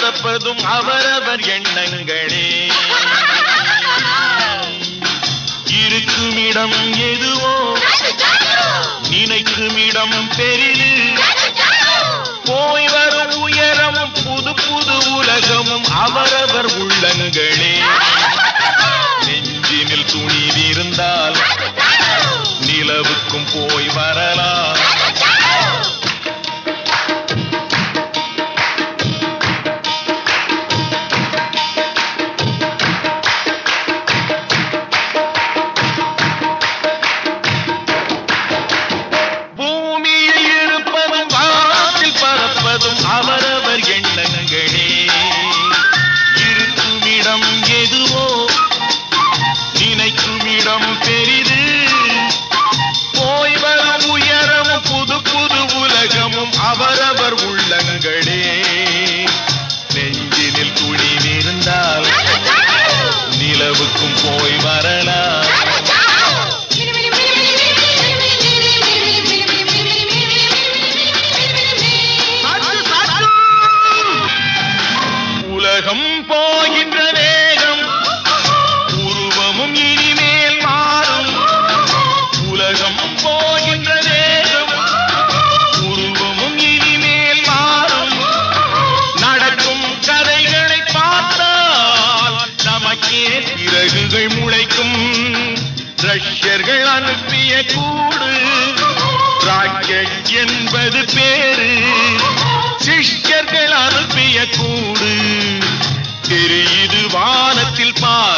பறப்பதும் அவரவர் எண்ணங்களே இருக்கும் இடம் எதுவோ நினைக்கும் இடம் பெரிது போய் வரும் உயரமும் புது புது உலகமும் அவரவர் உள்ளங்களே நெஞ்சினில் துணிவிருந்தால் நிலவுக்கும் போய் வரலாம் பூமியில் இருப்பதும் வானத்தில் பறப்பதும் அவரவர் எண்ணங்களே இருக்கும் இடம் எதுவோ நினைக்கும் இடம் பெரிது போய் வரும் உயரமும் புது புது உலகமும் அவரவர் உள்ளங்களே நெஞ்சினில் துணிவிருந்தால் நிலவுக்கும் போய் வரலாம் உலகம் போகின்ற வேகம் உருவமும் இனிமேல் மாறும் உலகம் போகின்ற வேகம் உருவமும் இனிமேல் மாறும் நடக்கும் கதைகளை பார்த்தால் நமக்கே சிறகுகள் முளைக்கும் ரஷ்யர்கள் அனுப்பிய கூடு ராக்கெட் என்பது பேரு சிஷ்யர்கள் அனுப்பிய கூடு தெரியுது வானத்தில் பார்